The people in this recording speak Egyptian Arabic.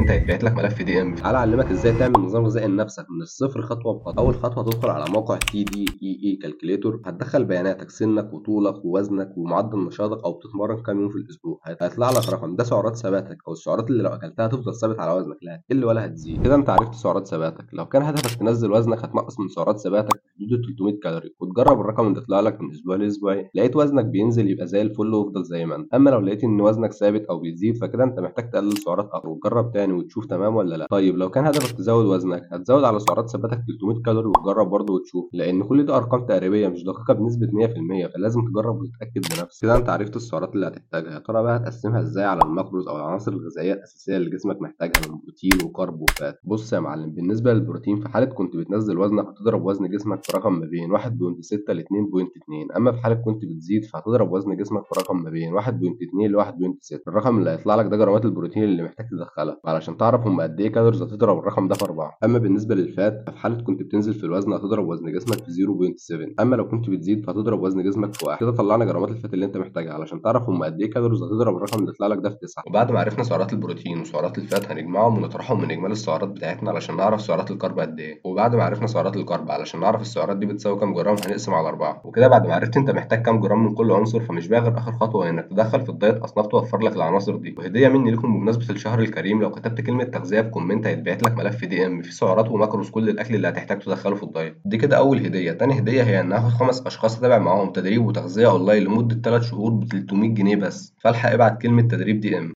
كومنت هيتبعت لك ملف دي ام تعالى اعلمك ازاي تعمل نظام غذائي لنفسك من الصفر خطوه بخطوه اول خطوه تدخل على موقع تي دي اي اي كالكوليتور هتدخل بياناتك سنك وطولك ووزنك ومعدل نشاطك او بتتمرن كام يوم في الاسبوع هيطلع لك رقم ده سعرات ثباتك او السعرات اللي لو اكلتها هتفضل ثابت على وزنك لا هتقل ولا هتزيد كده انت عرفت سعرات ثباتك لو كان هدفك تنزل وزنك هتنقص من سعرات ثباتك في حدود 300 كالوري وتجرب الرقم اللي يطلع لك من اسبوع لاسبوع لقيت وزنك بينزل يبقى زي الفل وافضل زي ما انت اما لو لقيت ان وزنك ثابت او بيزيد فكده انت محتاج تقلل سعرات اكتر وتجرب تاني وتشوف تمام ولا لا طيب لو كان هدفك تزود وزنك هتزود على سعرات ثباتك 300 كالوري وتجرب برضه وتشوف لان كل ده ارقام تقريبيه مش دقيقه بنسبه 100% فلازم تجرب وتتاكد بنفسك كده انت عرفت السعرات اللي هتحتاجها يا ترى بقى هتقسمها ازاي على الماكروز او العناصر الغذائيه الاساسيه اللي جسمك محتاجها من بروتين وكارب وفات بص يا معلم بالنسبه للبروتين في حاله كنت بتنزل وزنك هتضرب وزن جسمك في رقم ما بين 1.6 ل 2.2 اما في حاله كنت بتزيد فهتضرب وزن جسمك في رقم ما بين 1.2 ل 1.6 الرقم اللي هيطلع لك ده جرامات البروتين اللي محتاج تدخلها علشان تعرف هم قد ايه كالوريز هتضرب الرقم ده في اربعه اما بالنسبه للفات في حاله كنت بتنزل في الوزن هتضرب وزن جسمك في 0.7 اما لو كنت بتزيد فهتضرب وزن جسمك في واحد كده طلعنا جرامات الفات اللي انت محتاجها علشان تعرف هم قد ايه كالوريز هتضرب الرقم اللي طلع لك ده في 9 وبعد ما عرفنا سعرات البروتين وسعرات الفات هنجمعهم ونطرحهم من اجمالي السعرات بتاعتنا علشان نعرف سعرات الكرب قد ايه وبعد ما عرفنا سعرات الكرب علشان نعرف السعرات دي بتساوي كام جرام هنقسم على أربعة وكده بعد ما عرفت انت محتاج كام جرام من كل عنصر فمش بقى غير اخر خطوه انك تدخل في الدايت اصناف توفر لك العناصر دي وهديه مني لكم بمناسبه الشهر الكريم لو كتبت كلمه تغذيه في كومنت هيتبعت لك ملف دي ام فيه سعرات وماكروز كل الاكل اللي هتحتاج تدخله في الدايت دي كده اول هديه تاني هديه هي ان هاخد خمس اشخاص اتابع معاهم تدريب وتغذيه اونلاين لمده 3 شهور ب 300 جنيه بس فالحق ابعت كلمه تدريب دي ام